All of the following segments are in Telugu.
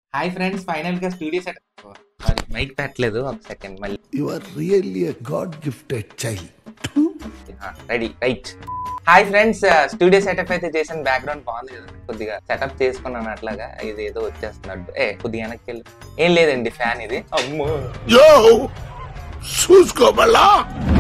హాయ్ ఫ్రెండ్స్ ఫైనల్ గా స్టూడియో సెట్ సారీ మైక్ పెట్టలేదు ఒక సెకండ్ మళ్ళీ You are really a God gifted child. Ready right hi friends studio setup అయితే చేసిన బ్యాక్గ్రౌండ్ బాగుంది కదా కొద్దిగా సెటప్ చేసుకున్నాను అట్లాగా ఇది ఏదో వచ్చేస్తున్నట్టు ఏ కొద్దిగా వెనక్కి వెళ్ళి ఏం లేదండి ఫ్యాన్ ఇది అమ్మో Yo! చూసుకోమల్లా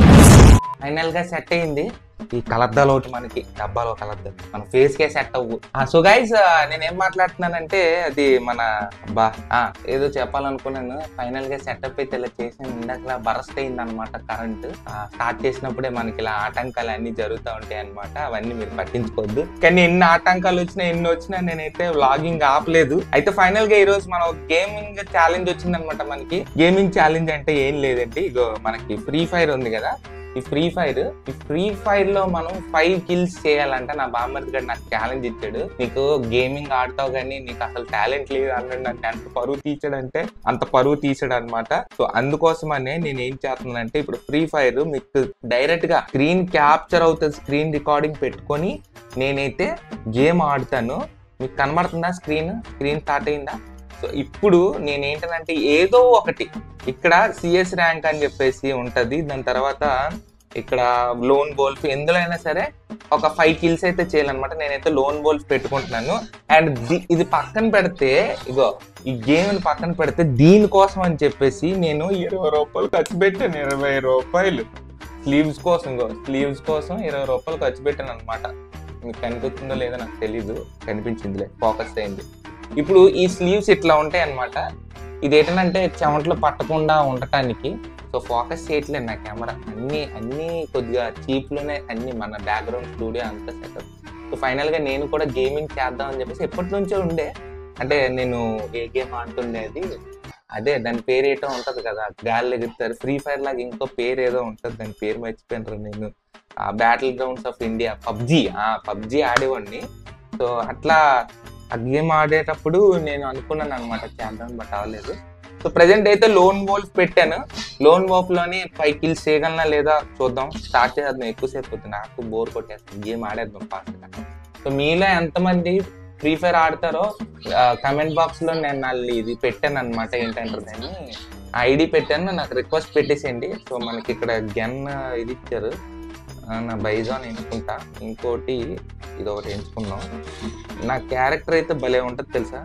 ఫైనల్ గా సెట్ అయింది ఈ కలద్దాలు ఒకటి మనకి డబ్బాలో కలద్దాలు మన ఫేస్ కే సెట్ అవ్వు సో గైస్ నేను ఏం మాట్లాడుతున్నానంటే అది మన బా ఆ, ఏదో చెప్పాలనుకున్నాను ఫైనల్ గా సెటప్ అయితే ఇలా చేసాను ఇందాక బరస్ట్ అయింది అనమాట కరెంట్ స్టార్ట్ చేసినప్పుడే మనకి ఇలా ఆటంకాలు అన్ని జరుగుతూ ఉంటాయి అనమాట అవన్నీ మీరు పట్టించుకోవద్దు కానీ ఎన్ని ఆటంకాలు వచ్చినా ఎన్ని వచ్చినా నేనైతే వ్లాగింగ్ ఆపలేదు అయితే ఫైనల్ గా ఈ రోజు మనం గేమింగ్ ఛాలెంజ్ వచ్చింది అనమాట మనకి గేమింగ్ ఛాలెంజ్ అంటే ఏం లేదండి ఇగో మనకి ఫ్రీ ఫైర్ ఉంది కదా ఈ ఫ్రీ ఫైర్ ఈ ఫ్రీ ఫైర్ లో మనం ఫైవ్ కిల్స్ చేయాలంటే నా బామ్మర్ది గారు నాకు ఛాలెంజ్ ఇచ్చాడు నీకు గేమింగ్ ఆడతావు కానీ నీకు అసలు టాలెంట్ లేదు అన్నాడు నాకు అంత పరువు తీసాడంటే అంత పరువు తీసాడు అనమాట సో అందుకోసమనే నేను ఏం చేస్తున్నానంటే ఇప్పుడు ఫ్రీ ఫైర్ మీకు డైరెక్ట్ గా స్క్రీన్ క్యాప్చర్ అవుతుంది స్క్రీన్ రికార్డింగ్ పెట్టుకొని నేనైతే గేమ్ ఆడతాను మీకు కనబడుతుందా స్క్రీన్ స్క్రీన్ స్టార్ట్ అయిందా సో ఇప్పుడు నేను ఏంటంటే ఏదో ఒకటి ఇక్కడ సిఎస్ ర్యాంక్ అని చెప్పేసి ఉంటది దాని తర్వాత ఇక్కడ లోన్ బోల్ఫ్ ఎందులో అయినా సరే ఒక ఫైవ్ కిల్స్ అయితే చేయాలన్నమాట నేనైతే లోన్ బోల్ఫ్ పెట్టుకుంటున్నాను అండ్ ఇది పక్కన పెడితే ఇగో ఈ గేమ్ పక్కన పెడితే దీనికోసం అని చెప్పేసి నేను ఇరవై రూపాయలు ఖర్చు పెట్టాను ఇరవై రూపాయలు స్లీవ్స్ కోసం ఇగో స్లీవ్స్ కోసం ఇరవై రూపాయలు ఖర్చు పెట్టాను అనమాట మీకు కనిపిస్తుందో లేదో నాకు తెలీదు కనిపించిందిలే ఫోకస్ అయింది ఇప్పుడు ఈ స్లీవ్స్ ఇట్లా ఉంటాయి అనమాట ఇది ఏంటంటే చెమటలు పట్టకుండా ఉండటానికి సో ఫోకస్ చేయట్లేదు నా కెమెరా అన్ని అన్ని కొద్దిగా చీప్ లోనే అన్ని మన బ్యాక్గ్రౌండ్ స్టూడియో అంతా సెటప్ సో ఫైనల్ గా నేను కూడా గేమింగ్ చేద్దాం అని చెప్పేసి ఎప్పటి నుంచో ఉండే అంటే నేను ఏ గేమ్ ఆడుతుండేది అదే దాని పేరు ఏటో ఉంటది కదా గాలి ఎగురుతారు ఫ్రీ ఫైర్ లాగా ఇంకో పేరు ఏదో ఉంటది దాని పేరు మర్చిపోయినారు నేను ఆ battlegrounds of India PUBG ఆ పబ్జి ఆడేవాడిని సో అట్లా ఆ గేమ్ ఆడేటప్పుడు నేను అనుకున్నాను అనమాట చేద్దాం బట్ అవ్వలేదు సో ప్రజెంట్ అయితే లోన్ వోల్ఫ్ పెట్టాను లోన్ వోల్ఫ్ లోని ఫైవ్ కిల్స్ చేయగలనా లేదా చూద్దాం స్టార్ట్ చేద్దాం ఎక్కువసేపు అవుతుంది నాకు బోర్ కొట్టేస్తుంది గేమ్ ఆడేద్దాం ఫాస్ట్ గా సో మీలో ఎంతమంది ఫ్రీ ఫైర్ ఆడతారో కమెంట్ బాక్స్ లో నేను మళ్ళీ ఇది పెట్టాను అనమాట ఏంటంటారు దాన్ని ఐడి పెట్టాను నాకు రిక్వెస్ట్ పెట్టేసేయండి సో మనకి ఇక్కడ గన్ ఇది ఇచ్చారు ఆ, నా బైజాన్ ఎంచుకుంటా ఇంకోటి ఇది ఒకటి ఎంచుకున్నాం నా క్యారెక్టర్ అయితే భలే ఉంటుంది తెలుసా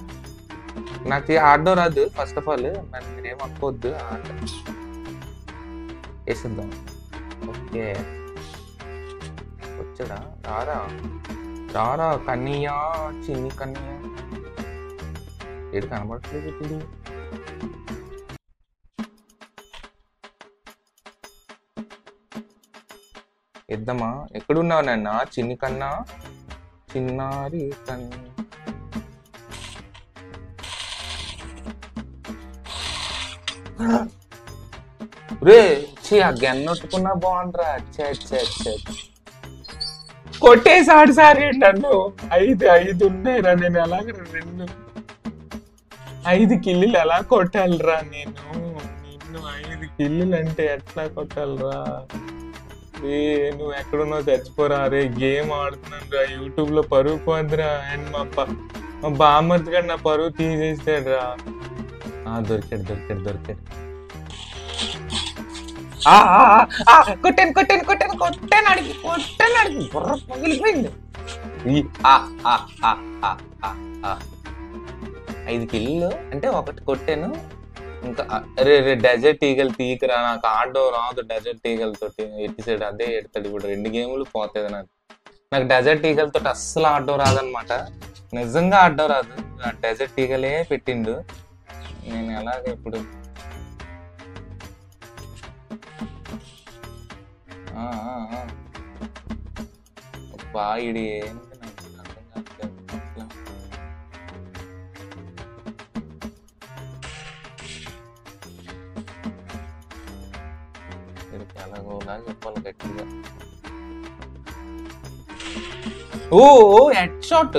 నాకు ఈ ఆడడం రాదు ఫస్ట్ ఆఫ్ ఆల్ మరి మీరేం అనుకోవద్దు ఆట వేసిద్దాం ఓకే వచ్చాడా రారా రారా కన్నయ్యా చిన్ని కన్నయ్య ఏడు కనబడట్లేదు ఇప్పుడు ఇద్దామా ఎక్కడున్నావు నాన్న చిన్ని కన్నా చిన్నారి కన్నా రే చీ ఆ గన్నొట్టుకున్నా బాగుండ్రా ఛే ఛే ఛే కొట్టేసాడు సార్ నన్ను ఐదు ఐదు ఉన్నాయిరా నేను ఎలాగ రెండు ఐదు కిల్లులు ఎలా కొట్టాలిరా నేను నిన్ను ఐదు కిల్లులు అంటే ఎట్లా కొట్టాలిరా ఏ నువ్వు ఎక్కడున్నావు చచ్చిపోరా రే గేమ్ ఆడుతున్నాను రా యూట్యూబ్ లో పరుగు పోద్దురా అండ్ మా ప మా బామ్మర్ది గారు నా పరువు తీసేస్తాడు రా దొరికాడు దొరికాడు దొరికాడు ఆ, ఆ, ఆ, ఆ, కొట్టాను కొట్టాను కొట్టాను కొట్టాను అడిగి కొట్టాను అడిగి బుర్ర పగిలిపోయింది ఈ, ఆ, ఆ, ఆ, ఆ, ఆ, ఆ. ఐదు కిల్లు అంటే ఒకటి కొట్టాను ఇంకా ఆ, రే రే డెజర్ట్ ఈగల్ తీయకరా నాకు ఆడో రాదు డెజర్ట్ ఈగల్ తోటి ఎట్టి సైడ్ అదే ఎడతాడు ఇప్పుడు రెండు గేములు పోతుంది నాకు నాకు డెజర్ట్ ఈగల్ తోటి అస్సలు ఆడడం రాదనమాట నిజంగా ఆడడం రాదు ఆ డెజర్ట్ ఈగలే పెట్టిండు నేను ఎలాగ ఇప్పుడు ఆ, ఆ, ఆ. అబ్బా ఈడు ఏంటి నాకు అర్థం కావట్లేదు. అసలు. వీడికి ఎలాగోలా చెప్పాలి గట్టిగా ఓ హెడ్ షాట్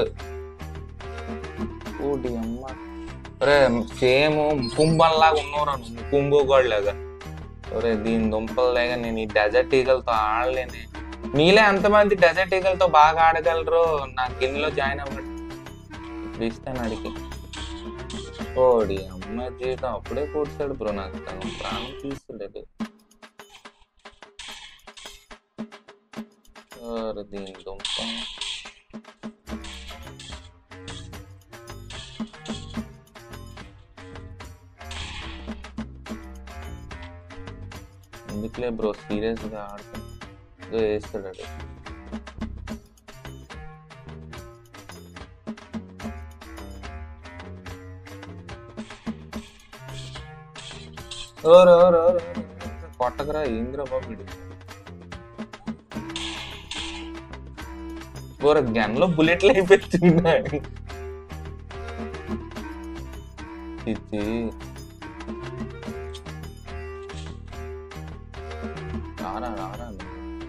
ఓడి అమ్మ అరే సేమ్ కుంభంలాగా ఉన్నవరా నువ్వు కుంభోగాళ్ళలాగా ఒరే దీని దుంపలేగా నేను ఈ డెజర్ట్ ఈగలతో ఆడలేనే మీలే ఎంతమంది డెజర్ట్ ఈగలతో బాగా ఆడగలరు నా గిన్నెలో జాయిన్ అవ్వండి ఇప్పుడు ఇస్తాను అడిగి ఓడి అమ్మ జీవితం అప్పుడే కూర్చాడు బ్రో నాకు తను ప్రాణం తీస్తాడు ఓరి దీని దుంప ఎందుకులే బ్రో సీరియస్గా ఆడుతుంది ఏదో వేస్తాడు ఆడు. ఓరు ఓరు ఓరు ఓరు. కొట్టకరా ఏంద్రా బాబు వీడు ఓర గన్లో బుల్లెట్లు అయిపోతున్నాయి ఇది రారా రారా నువ్వు.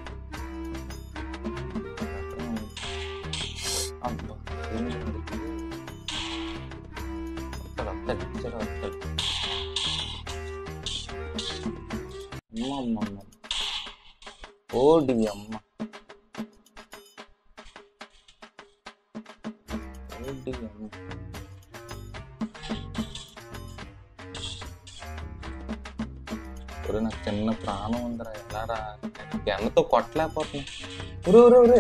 అబ్బా ఏం చేయాలి? వస్తాడు వస్తాడు ఇచ్చాడు వస్తాడు అమ్మ అమ్మ అమ్మ ఓడి అమ్మ ఓడి అమ్మ ఒరే నాకు చిన్న ప్రాణం ఉందిరా ఎలా రా ఎన్నతో కొట్టలేకపోతున్నా ఒరే ఒరే ఒరే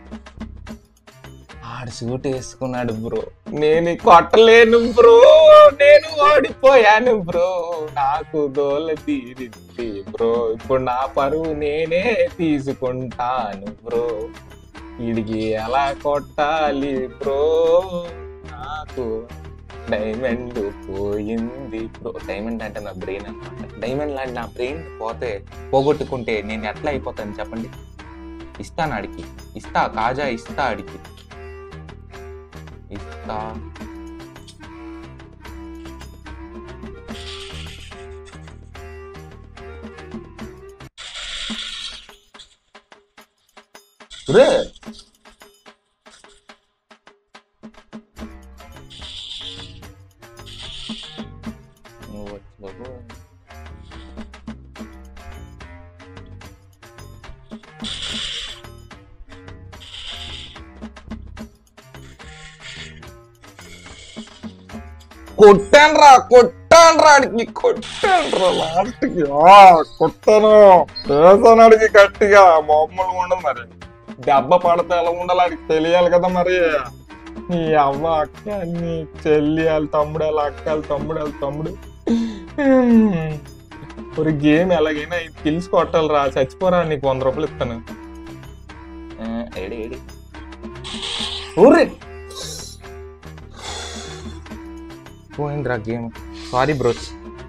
ఆడు సూట్ వేసుకున్నాడు బ్రో నేను కొట్టలేను బ్రో నేను ఓడిపోయాను బ్రో నాకు దోల తీరింది బ్రో ఇప్పుడు నా పరువు నేనే తీసుకుంటాను బ్రో వీడికి ఎలా కొట్టాలి బ్రో నాకు డైమండ్ పోయింది బ్రో డైమండ్ అంటే నా బ్రెయిన్ అనమాట డైమండ్ లాంటి నా బ్రెయిన్ పోతే పోగొట్టుకుంటే నేను ఎట్లా అయిపోతాను చెప్పండి ఇస్తాను ఆడికి ఇస్తా కాజా ఇస్తా ఆడికి ఇస్తా రే నువ్వు వచ్చి బాబు కొట్టాను రా కొట్టాను రా అడిగి కొట్టాను రా లాస్ట్కి కొట్టాను వేసాను అడిగి గట్టిగా మామూలుగా ఉండదు మరి దెబ్బ పడితే ఎలా ఉండాలి అడిగి తెలియాలి కదా మరి నీ అవ్వ అక్క నీ చెల్లి వాళ్ళ తమ్ముడు వాళ్ళ అక్క వాళ్ళ తమ్ముడు వాళ్ళ తమ్ముడు ఒక గేమ్ ఎలాగైనా కిల్స్ కొట్టాలి రా చచ్చిపోరా నీకు వంద రూపాయలు ఇస్తాను ఆ, ఏడి ఏడి ఊరి పోయిందిరా game sorry bros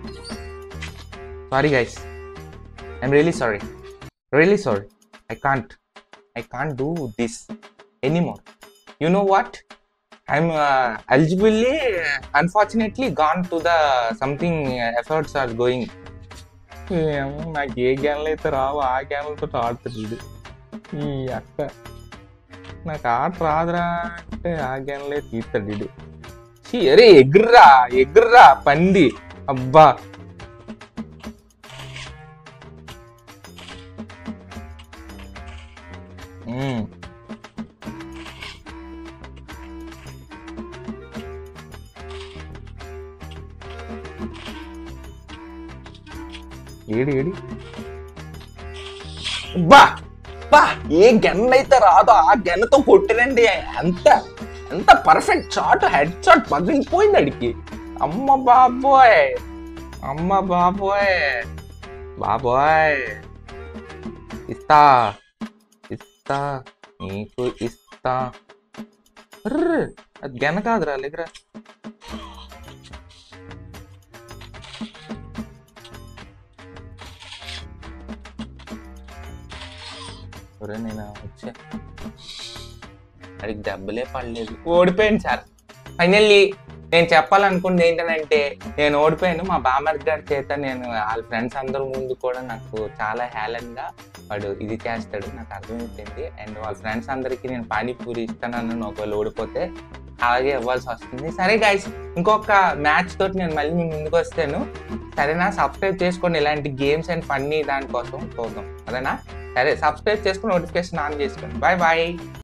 sorry guys I'm really sorry really sorry I can't I can't do this anymore you know what I'm eligibly unfortunately gone to the something efforts are going నాకు ఏ గ్యాన్లు అయితే రావు ఆ గ్యాన్లతో ఆడుతుంది ఇది ఈ అక్క నాకు ఆట రాదురా అంటే ఆ గ్యాన్లే తీస్తాడు ఇది ఛీ, అరే ఎగుర్రా ఎగుర్రా పంది అబ్బా మ్మ్. ఏడి ఏడి బా బా ఏ గన్ అయితే రాదో ఆ గన్తో కొట్టినండి ఎంత ఎంత పర్ఫెక్ట్ షాట్ హెడ్ షాట్ పగిలిపోయింది అడికి అమ్మ బాబోయ్ అమ్మ బాబోయ్ బాబోయ్ ఇస్తా ఇస్తా నీకు ఇస్తా అర్ర్, అది గెన కాదురా లేకరా ఒరే నేను వచ్చా అడిగి దెబ్బలే పడలేదు ఓడిపోయాను సార్ ఫైనల్లీ నేను చెప్పాలనుకుంది ఏంటంటే నేను ఓడిపోయాను మా బామర్ది గారి చేత నేను వాళ్ళ ఫ్రెండ్స్ అందరి ముందు కూడా నాకు చాలా హేళన్గా వాడు ఇది చేస్తాడు నాకు అర్థమైపోయింది అండ్ వాళ్ళ ఫ్రెండ్స్ అందరికీ నేను పానీపూరి ఇస్తానని ఒకవేళ ఓడిపోతే అలాగే ఇవ్వాల్సి వస్తుంది సరే గైస్ ఇంకొక మ్యాచ్ తోటి నేను మళ్ళీ మీ ముందుకు వస్తాను సరేనా సబ్స్క్రైబ్ చేసుకోండి ఇలాంటి గేమ్స్ అండ్ ఫన్నీ దానికోసం చూద్దాం అదేనా సరే సబ్స్క్రైబ్ చేసుకుని నోటిఫికేషన్ ఆన్ చేసుకోండి బాయ్ బాయ్